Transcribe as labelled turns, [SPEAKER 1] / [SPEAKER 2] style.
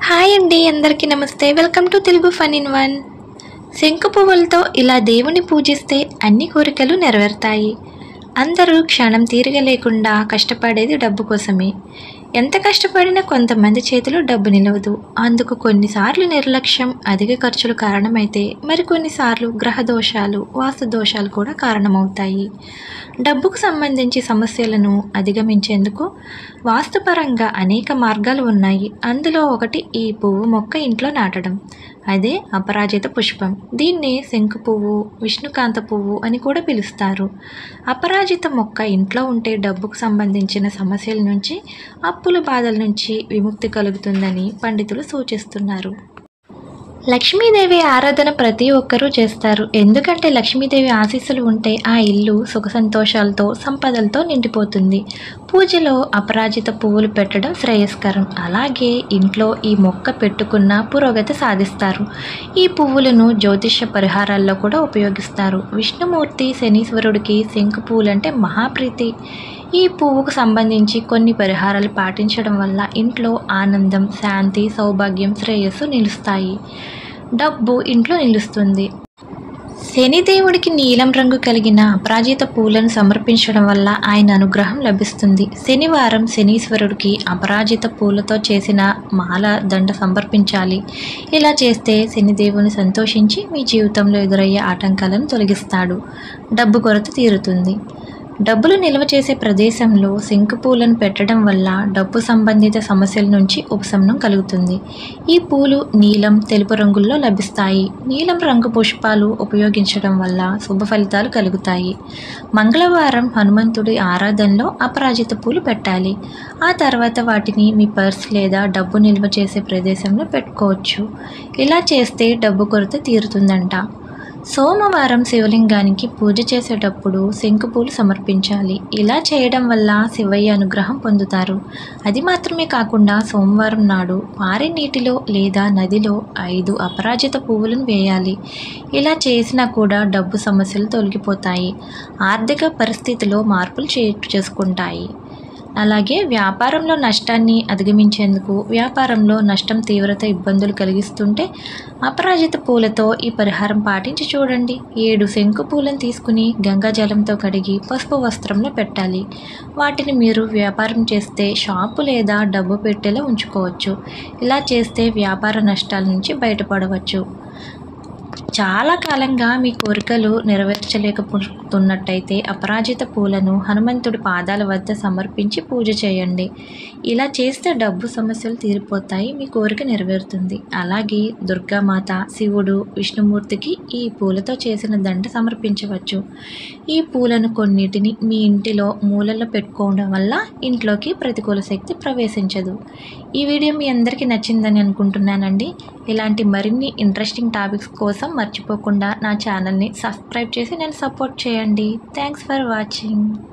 [SPEAKER 1] hi అండి అందరికీ నమస్తే welcome to Telugu fun in one శంకు పువ్వులతో ఇలా దేవుని పూజిస్తే అన్ని కోరికలు నెరవేరుతాయి అందరూ క్షణం తీరిక లేకుండా కష్టపడేది డబ్బు కోసమే ఎంత కష్టపడినా కొంతమంది చేతిలో డబ్బు నిలవదు అందుకు కొన్నిసార్లు నిర్లక్ష్యం అధిక ఖర్చులు కారణమైతే మరికొన్నిసార్లు గ్రహ దోషాలు వాస్తు దోషాలు కూడా కారణమవుతాయి డబ్బుకు సంబంధించి సమస్యలను అధిగమించేందుకు వాస్తుపరంగా అనేక మార్గాలు ఉన్నాయి అందులో ఒకటి ఈ పువ్వు మొక్క ఇంట్లో నాటడం అదే అపరాజిత పుష్పం దీన్ని శంకు పువ్వు విష్ణుకాంత పువ్వు అని కూడా పిలుస్తారు అపరాజిత మొక్క ఇంట్లో ఉంటే డబ్బుకు సంబంధించిన సమస్యల నుంచి అప్పుల బాధల నుంచి విముక్తి కలుగుతుందని పండితులు సూచిస్తున్నారు లక్ష్మీదేవి ఆరాధన ప్రతి ఒక్కరూ చేస్తారు ఎందుకంటే లక్ష్మీదేవి ఆశీస్సులు ఉంటే ఆ ఇల్లు సుఖ సంతోషాలతో సంపదలతో నిండిపోతుంది పూజలో అపరాజిత పువ్వులు పెట్టడం శ్రేయస్కరం అలాగే ఇంట్లో ఈ మొక్క పెట్టుకున్న పురోగతి సాధిస్తారు ఈ పువ్వులను జ్యోతిష్య పరిహారాల్లో కూడా ఉపయోగిస్తారు విష్ణుమూర్తి శనీశ్వరుడికి శంకు పువ్వులంటే మహాప్రీతి ఈ పువ్వుకు సంబంధించి కొన్ని పరిహారాలు పాటించడం వల్ల ఇంట్లో ఆనందం శాంతి సౌభాగ్యం శ్రేయస్సు నిలుస్తాయి డబ్బు ఇంట్లో నిలుస్తుంది శనిదేవుడికి నీలం రంగు కలిగిన అపరాజిత పూలను సమర్పించడం వల్ల ఆయన అనుగ్రహం లభిస్తుంది శనివారం శనీశ్వరుడికి అపరాజిత పూలతో చేసిన మాల దండ సమర్పించాలి ఇలా చేస్తే శనిదేవుని సంతోషించి మీ జీవితంలో ఎదురయ్యే ఆటంకాలను తొలగిస్తాడు డబ్బు కొరత తీరుతుంది డబ్బులు నిల్వ చేసే ప్రదేశంలో శంకు పూలను పెట్టడం వల్ల డబ్బు సంబంధిత సమస్యల నుంచి ఉపశమనం కలుగుతుంది ఈ పూలు నీలం తెలుపు రంగుల్లో లభిస్తాయి నీలం రంగు పుష్పాలు ఉపయోగించడం వల్ల శుభ ఫలితాలు కలుగుతాయి మంగళవారం హనుమంతుడి ఆరాధనలో అపరాజిత పూలు పెట్టాలి ఆ తర్వాత వాటిని మీ పర్స్ లేదా డబ్బు నిల్వ చేసే ప్రదేశంలో పెట్టుకోవచ్చు ఇలా చేస్తే డబ్బు కొరత తీరుతుందంట సోమవారం శివలింగానికి పూజ చేసేటప్పుడు శంకుపూలు సమర్పించాలి ఇలా చేయడం వల్ల శివయ్య అనుగ్రహం పొందుతారు అది మాత్రమే కాకుండా సోమవారం నాడు పారే నీటిలో లేదా నదిలో ఐదు అపరాజిత పువ్వులను వేయాలి ఇలా చేసినా కూడా డబ్బు సమస్యలు తొలగిపోతాయి ఆర్థిక పరిస్థితిలో మార్పులు చే చేసుకుంటాయి అలాగే వ్యాపారంలో నష్టాన్ని అధిగమించేందుకు వ్యాపారంలో నష్టం తీవ్రత ఇబ్బందులు కలిగిస్తుంటే అపరాజిత పూలతో ఈ పరిహారం పాటించి చూడండి ఏడు శంకు పూలను తీసుకుని గంగాజలంతో కడిగి పసుపు వస్త్రంలో పెట్టాలి వాటిని మీరు వ్యాపారం చేస్తే షాపు లేదా డబ్బు పెట్టేలా ఉంచుకోవచ్చు ఇలా చేస్తే వ్యాపార నష్టాల నుంచి బయటపడవచ్చు చాలా కాలంగా మీ కోరికలు నెరవేర్చలేకపోతున్నట్టయితే అపరాజిత పూలను హనుమంతుడి పాదాల వద్ద సమర్పించి పూజ చేయండి ఇలా చేస్తే డబ్బు సమస్యలు తీరిపోతాయి మీ కోరిక నెరవేరుతుంది అలాగే దుర్గామాత శివుడు విష్ణుమూర్తికి ఈ పూలతో చేసిన దండ సమర్పించవచ్చు ఈ పూలను కొన్నిటిని మీ ఇంటిలో మూలలో పెట్టుకోవడం వల్ల ఇంట్లోకి ప్రతికూల శక్తి ప్రవేశించదు ఈ వీడియో మీ అందరికీ నచ్చిందని అనుకుంటున్నానండి ఇలాంటి మరిన్ని ఇంట్రెస్టింగ్ టాపిక్స్ కోసం మర్చిపోకుండా నా ఛానల్ని సబ్స్క్రైబ్ చేసి నేను సపోర్ట్ చేయండి థ్యాంక్స్ ఫర్ వాచింగ్